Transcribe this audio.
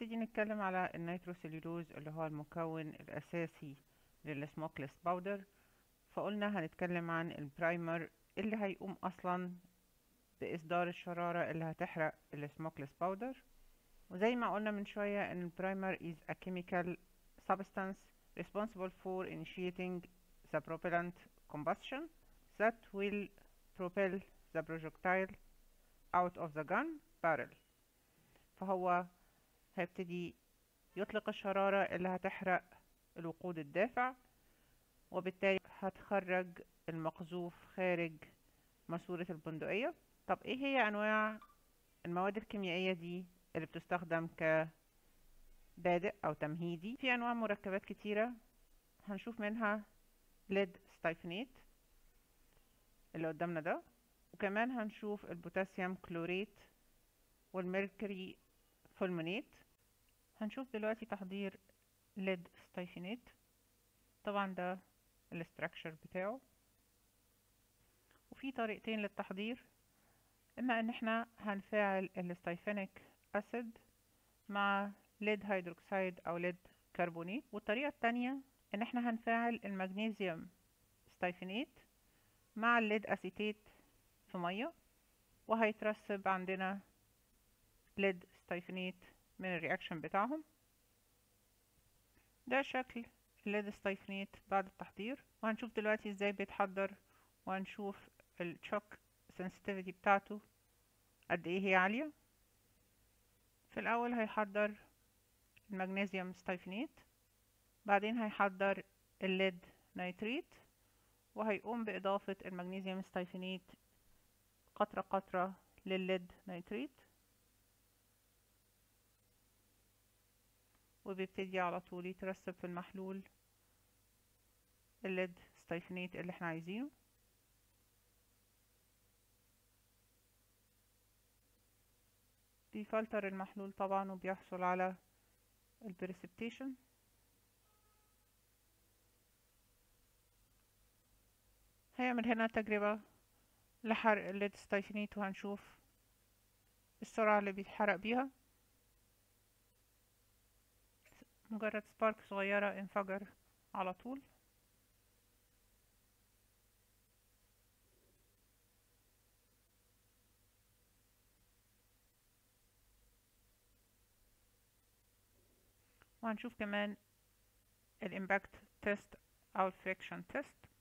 هنبتدي نتكلم على النيتروسيلولوز اللي هو المكون الأساسي للسموكلس باودر فقلنا هنتكلم عن البرايمر اللي هيقوم أصلا بإصدار الشرارة اللي هتحرق السموكلس باودر وزي ما قلنا من شوية ان البرايمر is a chemical substance responsible for initiating the propellant combustion that will propel the projectile out of the gun barrel فهو هيبتدي يطلق الشرارة اللي هتحرق الوقود الدافع وبالتالي هتخرج المقذوف خارج ماسورة البندقية طب ايه هي انواع المواد الكيميائية دي اللي بتستخدم كبادئ او تمهيدي في انواع مركبات كتيرة هنشوف منها ليد ستايفنيت اللي قدامنا ده وكمان هنشوف البوتاسيوم كلوريت والميركوري فولمونيت هنشوف دلوقتي تحضير ليد ستايفينيت طبعا ده الاستراكشر بتاعه وفي طريقتين للتحضير اما ان احنا هنفاعل الستايفينيك اسيد مع ليد هيدروكسيد او ليد كربونيت والطريقة التانية ان احنا هنفاعل المغنيسيوم ستايفينيت مع الليد اسيتيت في مية وهيترسب عندنا ليد ستايفينيت من الرياكشن بتاعهم ده شكل الليد ستايفينيت بعد التحضير وهنشوف دلوقتي ازاي بيتحضر وهنشوف الشوك sensitivity بتاعته قد ايه هي عالية في الاول هيحضر المغنيسيوم ستايفينيت بعدين هيحضر الليد نيتريت وهيقوم بإضافة المغنيسيوم ستايفينيت قطرة قطرة للليد نيتريت وبيبتدي على طول يترسب في المحلول الليد ستايفينيت اللي احنا عايزينه بيفلتر المحلول طبعا وبيحصل على البريسبتيشن هيعمل هنا تجربة لحرق الليد ستايفينيت وهنشوف السرعة اللي بيتحرق بيها مجرد سبارك صغيرة انفجر على طول وهنشوف كمان الامباكت تيست او الفريكشن تيست